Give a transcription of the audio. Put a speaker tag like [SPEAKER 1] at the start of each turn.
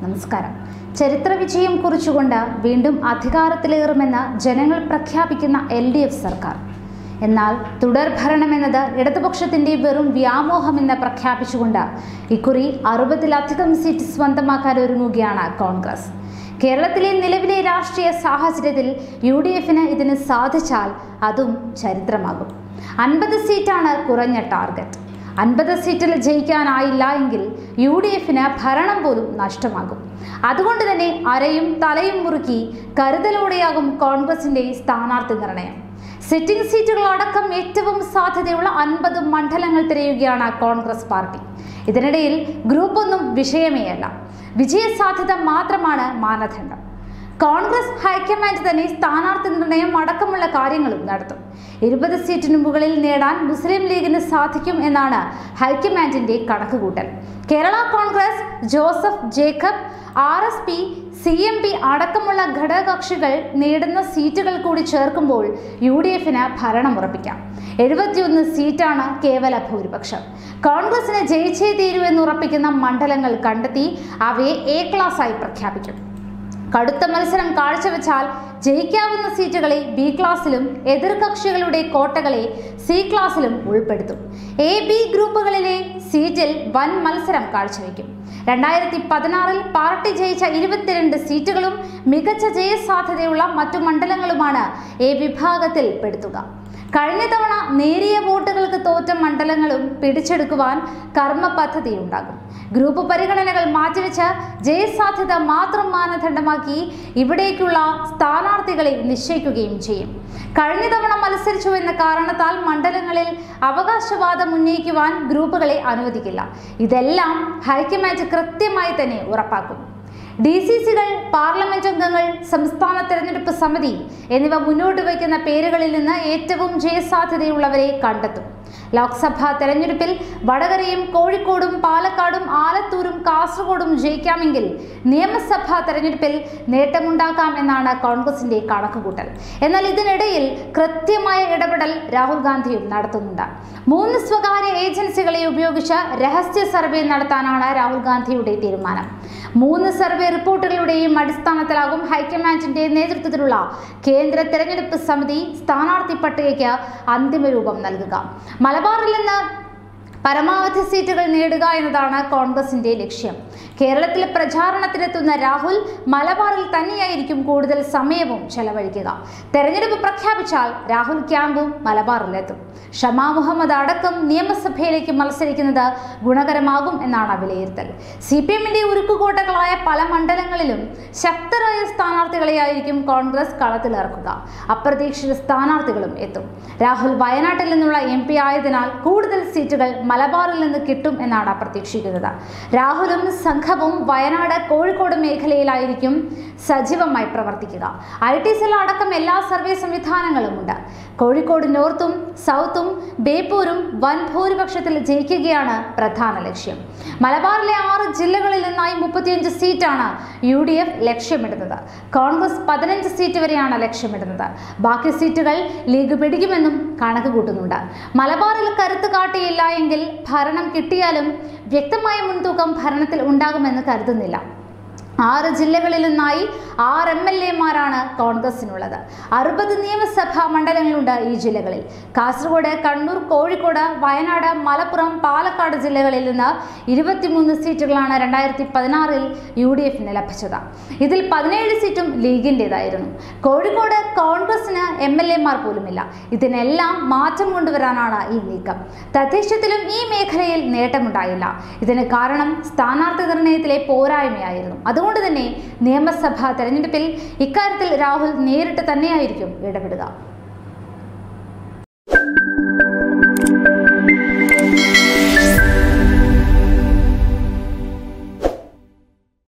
[SPEAKER 1] നമസ്കാരം ചരിത്ര വിജയം കുറിച്ചുകൊണ്ട് വീണ്ടും അധികാരത്തിലേറുമെന്ന് ജനങ്ങൾ പ്രഖ്യാപിക്കുന്ന എൽ ഡി എഫ് സർക്കാർ എന്നാൽ തുടർ ഭരണമെന്നത് ഇടതുപക്ഷത്തിന്റെ വെറും വ്യാമോഹമെന്ന് പ്രഖ്യാപിച്ചുകൊണ്ട് ഇക്കുറി അറുപതിലധികം സീറ്റ് സ്വന്തമാക്കാൻ ഒരുങ്ങുകയാണ് കോൺഗ്രസ് കേരളത്തിലെ നിലവിലെ രാഷ്ട്രീയ സാഹചര്യത്തിൽ യു ഡി എഫിന് ഇതിന് സാധിച്ചാൽ അതും ചരിത്രമാകും അൻപത് സീറ്റാണ് കുറഞ്ഞ ടാർഗറ്റ് അൻപത് സീറ്റിൽ ജയിക്കാനായില്ല എങ്കിൽ യു ഡി എഫിന് ഭരണം പോലും നഷ്ടമാകും അതുകൊണ്ട് തന്നെ അരയും തലയും മുറുക്കി കരുതലോടെയാകും കോൺഗ്രസിന്റെ സ്ഥാനാർത്ഥി നിർണയം സിറ്റിംഗ് സീറ്റുകളടക്കം ഏറ്റവും സാധ്യതയുള്ള അൻപത് മണ്ഡലങ്ങൾ തിരയുകയാണ് കോൺഗ്രസ് പാർട്ടി ഇതിനിടയിൽ ഗ്രൂപ്പ് ഒന്നും വിഷയമേ അല്ല വിജയസാധ്യത മാത്രമാണ് മാനദണ്ഡം കോൺഗ്രസ് ഹൈക്കമാൻഡ് തന്നെ സ്ഥാനാർത്ഥി നിർണയം അടക്കമുള്ള കാര്യങ്ങളും നടത്തും ഇരുപത് സീറ്റിന് മുകളിൽ നേടാൻ മുസ്ലിം ലീഗിന് സാധിക്കും എന്നാണ് ഹൈക്കമാൻഡിന്റെ കണക്കുകൂട്ടൽ Kerala Congress Joseph Jacob R S P C M P അടക്കമുള്ള ഘടകകക്ഷികൾ നേടുന്ന സീറ്റുകൾ കൂടി ചേർക്കുമ്പോൾ യു ഡി എഫിന് ഭരണം ഉറപ്പിക്കാം എഴുപത്തിയൊന്ന് സീറ്റാണ് കേവല ഭൂരിപക്ഷം കോൺഗ്രസിന് ജയിച്ചേ തീരൂ എന്ന് ഉറപ്പിക്കുന്ന മണ്ഡലങ്ങൾ കണ്ടെത്തി അവയെ എ ക്ലാസ്സായി പ്രഖ്യാപിക്കും കടുത്ത മത്സരം കാഴ്ചവെച്ചാൽ ജയിക്കാവുന്ന സീറ്റുകളെ ബി ക്ലാസ്സിലും എതിർകക്ഷികളുടെ കോട്ടകളെ സി ക്ലാസ്സിലും ഉൾപ്പെടുത്തും എ ബി ഗ്രൂപ്പുകളിലെ സീറ്റിൽ വൻ മത്സരം കാഴ്ചവെക്കും രണ്ടായിരത്തി പതിനാറിൽ പാർട്ടി ജയിച്ച ഇരുപത്തിരണ്ട് സീറ്റുകളും മികച്ച ജയസാധ്യതയുള്ള മറ്റു മണ്ഡലങ്ങളുമാണ് എ വിഭാഗത്തിൽ പെടുത്തുക കഴിഞ്ഞ തവണ നേരിയ വോട്ടുകൾക്ക് തോറ്റ മണ്ഡലങ്ങളും പിടിച്ചെടുക്കുവാൻ കർമ്മ പദ്ധതിയുണ്ടാകും ഗ്രൂപ്പ് പരിഗണനകൾ മാറ്റിവെച്ച് ജയസാധ്യത മാത്രം മാനദണ്ഡമാക്കി ഇവിടേക്കുള്ള സ്ഥാനാർത്ഥികളെ നിശ്ചയിക്കുകയും ചെയ്യും കഴിഞ്ഞ തവണ മത്സരിച്ചു എന്ന കാരണത്താൽ മണ്ഡലങ്ങളിൽ അവകാശവാദം ഉന്നയിക്കുവാൻ ഗ്രൂപ്പുകളെ അനുവദിക്കില്ല ഇതെല്ലാം ഹൈക്കമാൻഡ് കൃത്യമായി തന്നെ ഉറപ്പാക്കും ഡി സി സികൾ പാർലമെന്റ് അംഗങ്ങൾ സംസ്ഥാന തെരഞ്ഞെടുപ്പ് സമിതി എന്നിവ മുന്നോട്ട് വയ്ക്കുന്ന പേരുകളിൽ നിന്ന് ഏറ്റവും ജയസാധ്യതയുള്ളവരെ കണ്ടെത്തും ലോക്സഭാ തെരഞ്ഞെടുപ്പിൽ വടകരയും കോഴിക്കോടും പാലക്കാടും ആലത്തൂരും കാസർഗോഡും ജയിക്കാമെങ്കിൽ നിയമസഭാ തെരഞ്ഞെടുപ്പിൽ നേട്ടമുണ്ടാക്കാം എന്നാണ് കോൺഗ്രസിന്റെ കണക്കുകൂട്ടൽ എന്നാൽ ഇതിനിടയിൽ കൃത്യമായ ഇടപെടൽ രാഹുൽ ഗാന്ധിയും നടത്തുന്നുണ്ട് മൂന്ന് സ്വകാര്യ ഏജൻസികളെ ഉപയോഗിച്ച് രഹസ്യ സർവേ നടത്താനാണ് രാഹുൽ ഗാന്ധിയുടെ തീരുമാനം മൂന്ന് സർവേ റിപ്പോർട്ടുകളുടെയും അടിസ്ഥാനത്തിലാകും ഹൈക്കമാൻഡിന്റെ നേതൃത്വത്തിലുള്ള കേന്ദ്ര തെരഞ്ഞെടുപ്പ് സമിതി സ്ഥാനാർത്ഥി പട്ടികയ്ക്ക് അന്തിമ രൂപം നൽകുക മലബാറിൽ നിന്ന് പരമാവധി സീറ്റുകൾ നേടുക എന്നതാണ് കോൺഗ്രസിന്റെ ലക്ഷ്യം കേരളത്തിൽ പ്രചാരണത്തിനെത്തുന്ന രാഹുൽ മലബാറിൽ തന്നെയായിരിക്കും കൂടുതൽ സമയവും ചെലവഴിക്കുക തെരഞ്ഞെടുപ്പ് പ്രഖ്യാപിച്ചാൽ രാഹുൽ ക്യാമ്പും മലബാറിലെത്തും ഷമാ മുഹമ്മദ് അടക്കം നിയമസഭയിലേക്ക് മത്സരിക്കുന്നത് ഗുണകരമാകും എന്നാണ് വിലയിരുത്തൽ സി പി എമ്മിന്റെ ഉരുക്കുകോട്ടകളായ പല മണ്ഡലങ്ങളിലും ശക്തരായ സ്ഥാനാർത്ഥികളെയായിരിക്കും കോൺഗ്രസ് കളത്തിലിറക്കുക അപ്രതീക്ഷിത സ്ഥാനാർത്ഥികളും എത്തും രാഹുൽ വയനാട്ടിൽ നിന്നുള്ള എം പി ആയതിനാൽ കൂടുതൽ സീറ്റുകൾ മലബാറിൽ നിന്ന് കിട്ടും എന്നാണ് പ്രതീക്ഷിക്കുന്നത് രാഹുലും സംഘവും വയനാട് കോഴിക്കോട് മേഖലയിലായിരിക്കും സജീവമായി പ്രവർത്തിക്കുക ഐ ടി സെൽ അടക്കം എല്ലാ സർവേ സംവിധാനങ്ങളും ഉണ്ട് കോഴിക്കോട് നോർത്തും സൗത്തും ബേപ്പൂരും വൻ ഭൂരിപക്ഷത്തിൽ ജയിക്കുകയാണ് പ്രധാന ലക്ഷ്യം മലബാറിലെ ആറ് ജില്ലകളിൽ നിന്നായി മുപ്പത്തിയഞ്ച് സീറ്റാണ് യു ഡി എഫ് ലക്ഷ്യമിടുന്നത് കോൺഗ്രസ് പതിനഞ്ച് സീറ്റ് വരെയാണ് ലക്ഷ്യമിടുന്നത് ബാക്കി സീറ്റുകൾ ലീഗ് പിടിക്കുമെന്നും കണക്ക് കൂട്ടുന്നുണ്ട് മലബാറിൽ കരുത്ത് കാട്ടിയില്ല എങ്കിൽ ഭരണം കിട്ടിയാലും വ്യക്തമായ മുൻതൂക്കം ഭരണത്തിൽ ഉണ്ടാകുമെന്ന് കരുതുന്നില്ല ആറ് ജില്ലകളിൽ നിന്നായി ആറ് എം എൽ എമാരാണ് കോൺഗ്രസിനുള്ളത് അറുപത് നിയമസഭാ മണ്ഡലങ്ങളുണ്ട് ഈ ജില്ലകളിൽ കാസർഗോഡ് കണ്ണൂർ കോഴിക്കോട് വയനാട് മലപ്പുറം പാലക്കാട് ജില്ലകളിൽ നിന്ന് ഇരുപത്തിമൂന്ന് സീറ്റുകളാണ് രണ്ടായിരത്തി പതിനാറിൽ യു ഡി എഫിന് ലഭിച്ചത് ഇതിൽ പതിനേഴ് സീറ്റും ലീഗിൻ്റെതായിരുന്നു കോഴിക്കോട് കോൺഗ്രസിന് എം എൽ എമാർ പോലുമില്ല ഇതിനെല്ലാം മാറ്റം കൊണ്ടുവരാനാണ് ഈ നീക്കം തദ്ദേശത്തിലും ഈ മേഖലയിൽ നേട്ടമുണ്ടായില്ല ഇതിന് കാരണം സ്ഥാനാർത്ഥി നിർണയത്തിലെ പോരായ്മയായിരുന്നു അതുകൊണ്ട് തന്നെ നിയമസഭാ തെരഞ്ഞെടുപ്പിൽ ഇക്കാര്യത്തിൽ രാഹുൽ നേരിട്ട് തന്നെയായിരിക്കും ഇടപെടുക